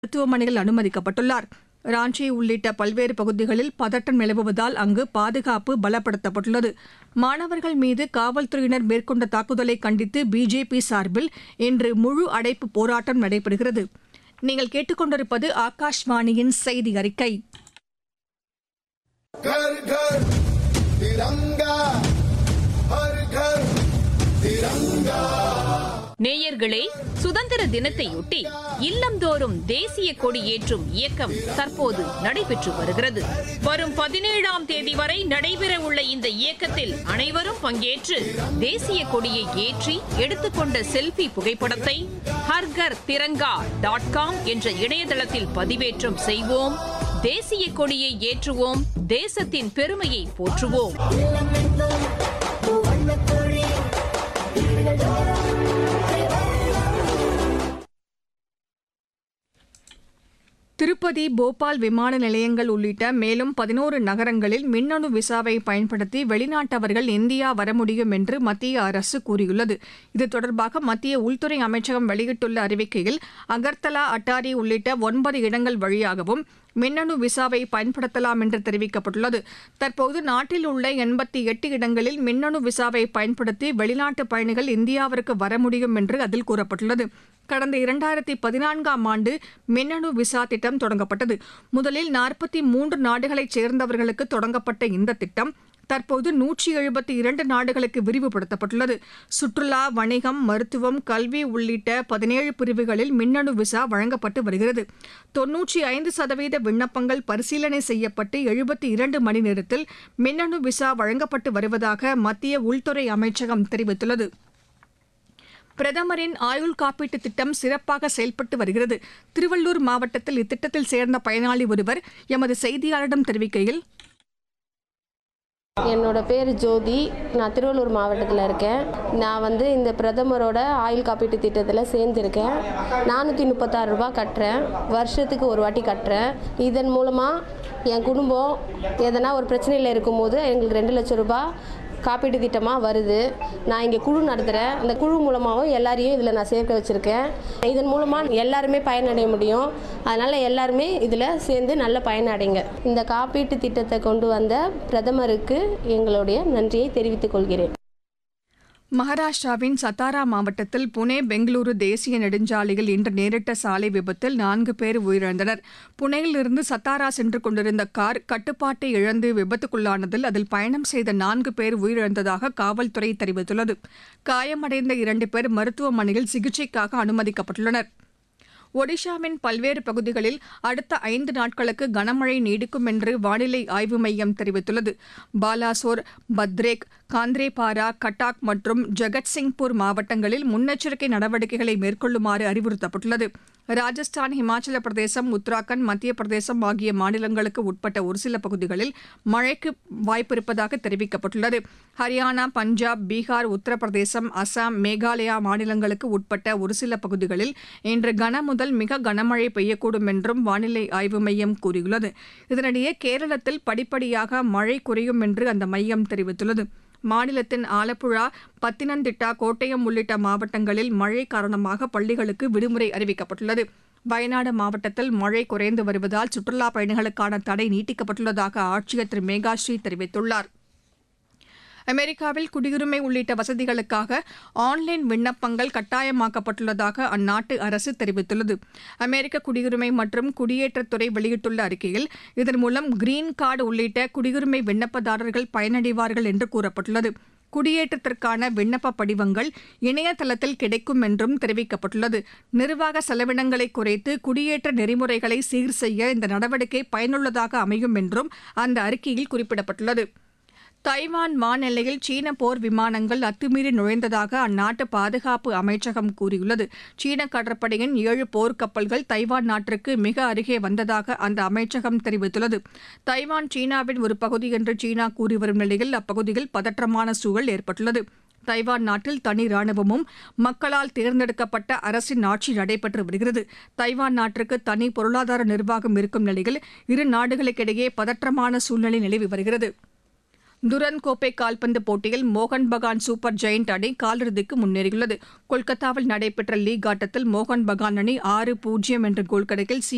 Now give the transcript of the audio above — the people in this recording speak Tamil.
மருத்துவமனையில் அனுமதிக்கப்பட்டுள்ளார் ராஞ்சி உள்ளிட்ட பல்வேறு பகுதிகளில் பதட்டம் நிலவுவதால் அங்கு பாதுகாப்பு பலப்படுத்தப்பட்டுள்ளது மாணவர்கள் மீது காவல்துறையினர் மேற்கொண்ட தாக்குதலை கண்டித்து பிஜேபி சார்பில் இன்று முழு அடைப்பு போராட்டம் நடைபெறுகிறது நீங்கள் கேட்டுக்கொண்டிருப்பது ஆகாஷ்வாணியின் செய்தி அறிக்கை घर घर तिरंगा हर घर तिरंगा நேயர்களே சுதந்திர தினத்தையொட்டி இல்லந்தோறும் தேசிய கொடி ஏற்றும் இயக்கம் தற்போது நடைபெற்று வருகிறது வரும் பதினேழாம் தேதி வரை நடைபெற உள்ள இந்த இயக்கத்தில் அனைவரும் பங்கேற்று தேசிய கொடியை ஏற்றி எடுத்துக்கொண்ட செல்ஃபி புகைப்படத்தை ஹர்கர் திரங்கா டாட் காம் என்ற இணையதளத்தில் பதிவேற்றம் செய்வோம் தேசிய கொடியை ஏற்றுவோம் தேசத்தின் பெருமையை போற்றுவோம் திருப்பதி போபால் விமான நிலையங்கள் உள்ளிட்ட மேலும் பதினோரு நகரங்களில் மின்னணு விசாவை பயன்படுத்தி வெளிநாட்டவர்கள் இந்தியா வர முடியும் என்று மத்திய அரசு கூறியுள்ளது இது தொடர்பாக மத்திய உள்துறை அமைச்சகம் வெளியிட்டுள்ள அறிவிக்கையில் அகர்தலா அட்டாரி உள்ளிட்ட ஒன்பது இடங்கள் வழியாகவும் மின்னணு விசாவை பயன்படுத்தலாம் என்று தெரிவிக்கப்பட்டுள்ளது தற்போது நாட்டில் உள்ள எண்பத்தி எட்டு இடங்களில் மின்னணு விசாவை பயன்படுத்தி வெளிநாட்டு பயணிகள் இந்தியாவிற்கு வர முடியும் என்று அதில் கூறப்பட்டுள்ளது கடந்த இரண்டாயிரத்தி பதினான்காம் ஆண்டு மின்னணு விசா திட்டம் தொடங்கப்பட்டது முதலில் நாற்பத்தி மூன்று நாடுகளைச் சேர்ந்தவர்களுக்கு தொடங்கப்பட்ட இந்த திட்டம் தற்போது நூற்றி எழுபத்தி இரண்டு நாடுகளுக்கு விரிவுபடுத்தப்பட்டுள்ளது சுற்றுலா வணிகம் மருத்துவம் கல்வி உள்ளிட்ட பதினேழு பிரிவுகளில் மின்னணு விசா வழங்கப்பட்டு வருகிறது தொன்னூற்றி ஐந்து சதவீத விண்ணப்பங்கள் பரிசீலனை செய்யப்பட்டு எழுபத்தி இரண்டு மணி நேரத்தில் மின்னணு விசா வழங்கப்பட்டு வருவதாக மத்திய உள்துறை அமைச்சகம் தெரிவித்துள்ளது பிரதமரின் ஆயுள் காப்பீட்டு திட்டம் சிறப்பாக செயல்பட்டு வருகிறது திருவள்ளூர் மாவட்டத்தில் இத்திட்டத்தில் சேர்ந்த பயனாளி ஒருவர் எமது செய்தியாளரிடம் தெரிவிக்கையில் என்னோட பேர் ஜோதி நான் திருவள்ளூர் மாவட்டத்தில் இருக்கேன் நான் வந்து இந்த பிரதமரோட ஆயுள் காப்பீட்டு திட்டத்தில் சேர்ந்துருக்கேன் நானூற்றி முப்பத்தாறு ரூபா கட்டுறேன் வருஷத்துக்கு ஒரு வாட்டி கட்டுறேன் இதன் மூலமாக என் குடும்பம் எதனா ஒரு பிரச்சனையில் இருக்கும்போது எங்களுக்கு ரெண்டு லட்சம் ரூபாய் காப்பீட்டு திட்டமாக வருது நான் இங்கே குழு நடத்துகிறேன் அந்த குழு மூலமாகவும் எல்லாரையும் இதில் நான் சேர்க்க வச்சுருக்கேன் இதன் மூலமாக எல்லாருமே பயனடைய முடியும் அதனால் எல்லாருமே இதில் சேர்ந்து நல்ல பயனடைங்க இந்த காப்பீட்டு திட்டத்தை கொண்டு வந்த பிரதமருக்கு எங்களுடைய நன்றியை தெரிவித்துக் கொள்கிறேன் மகாராஷ்டிராவின் சத்தாரா மாவட்டத்தில் புனே பெங்களூரு தேசிய நெடுஞ்சாலையில் இன்று நேரிட்ட சாலை விபத்தில் நான்கு பேர் உயிரிழந்தனர் புனேயிலிருந்து சத்தாரா சென்று கொண்டிருந்த கார் கட்டுப்பாட்டை இழந்து விபத்துக்குள்ளானதில் அதில் பயணம் செய்த நான்கு பேர் உயிரிழந்ததாக காவல்துறை தெரிவித்துள்ளது காயமடைந்த இரண்டு பேர் மருத்துவமனையில் சிகிச்சைக்காக அனுமதிக்கப்பட்டுள்ளனர் ஒடிஷாவின் பல்வேறு பகுதிகளில் அடுத்த ஐந்து நாட்களுக்கு கனமழை நீடிக்கும் என்று வானிலை ஆய்வு மையம் தெரிவித்துள்ளது பாலாசோர் பத்ரேக் காந்திரேபாரா கட்டாக் மற்றும் ஜெகத்சிங்பூர் மாவட்டங்களில் முன்னெச்சரிக்கை நடவடிக்கைகளை மேற்கொள்ளுமாறு அறிவுறுத்தப்பட்டுள்ளது ராஜஸ்தான் இமாச்சல பிரதேசம் உத்தராகண்ட் மத்திய பிரதேசம் ஆகிய மாநிலங்களுக்கு உட்பட்ட ஒரு சில பகுதிகளில் மழைக்கு வாய்ப்பிருப்பதாக தெரிவிக்கப்பட்டுள்ளது ஹரியானா பஞ்சாப் பீகார் உத்தரப்பிரதேசம் அசாம் மேகாலயா மாநிலங்களுக்கு உட்பட்ட ஒரு சில பகுதிகளில் இன்று கன முதல் மிக கனமழை பெய்யக்கூடும் என்றும் வானிலை ஆய்வு மையம் கூறியுள்ளது இதனிடையே கேரளத்தில் படிப்படியாக மழை குறையும் என்று அந்த மையம் தெரிவித்துள்ளது மாநிலத்தின் ஆலப்புழா பத்தினந்திட்டா கோட்டயம் உள்ளிட்ட மாவட்டங்களில் மழை காரணமாக பள்ளிகளுக்கு விடுமுறை அறிவிக்கப்பட்டுள்ளது வயநாடு மாவட்டத்தில் மழை குறைந்து வருவதால் சுற்றுலாப் பயணிகளுக்கான தடை நீட்டிக்கப்பட்டுள்ளதாக ஆட்சியர் திரு மேகாஸ்ரீ தெரிவித்துள்ளார் அமெரிக்காவில் குடியுரிமை உள்ளிட்ட வசதிகளுக்காக ஆன்லைன் விண்ணப்பங்கள் கட்டாயமாக்கப்பட்டுள்ளதாக அந்நாட்டு அரசு தெரிவித்துள்ளது அமெரிக்க குடியுரிமை மற்றும் குடியேற்றத்துறை வெளியிட்டுள்ள அறிக்கையில் இதன் மூலம் கிரீன் கார்டு உள்ளிட்ட குடியுரிமை விண்ணப்பதாரர்கள் பயனடைவார்கள் என்று கூறப்பட்டுள்ளது குடியேற்றத்திற்கான விண்ணப்ப படிவங்கள் இணையதளத்தில் கிடைக்கும் என்றும் தெரிவிக்கப்பட்டுள்ளது நிர்வாக செலவினங்களை குறைத்து குடியேற்ற நெறிமுறைகளை சீர் செய்ய இந்த நடவடிக்கை பயனுள்ளதாக அமையும் என்றும் அந்த அறிக்கையில் குறிப்பிடப்பட்டுள்ளது தைவான் வானெல்லையில் சீன போர் விமானங்கள் அத்துமீறி நுழைந்ததாக அந்நாட்டு பாதுகாப்பு அமைச்சகம் கூறியுள்ளது சீன கடற்படையின் ஏழு போர்க்கப்பல்கள் தைவான் நாட்டிற்கு மிக அருகே வந்ததாக அந்த அமைச்சகம் தெரிவித்துள்ளது தைவான் சீனாவின் ஒரு பகுதி என்று சீனா கூறி வரும் நிலையில் அப்பகுதியில் பதற்றமான சூழல் ஏற்பட்டுள்ளது தைவான் நாட்டில் தனி ராணுவமும் மக்களால் தேர்ந்தெடுக்கப்பட்ட அரசின் ஆட்சி நடைபெற்று வருகிறது தைவான் நாட்டிற்கு தனி பொருளாதார நிர்வாகம் இருக்கும் நிலையில் இரு நாடுகளுக்கிடையே பதற்றமான சூழ்நிலை நிலவி வருகிறது துரன் கோப்பை கால்பந்து போட்டியில் மோகன் பகான் சூப்பர் ஜெயண்ட் அணி காலிறுதிக்கு முன்னேறியுள்ளது கொல்கத்தாவில் நடைபெற்ற லீக் ஆட்டத்தில் மோகன் பகான் அணி ஆறு பூஜ்ஜியம் என்ற கோல் கணக்கில் சி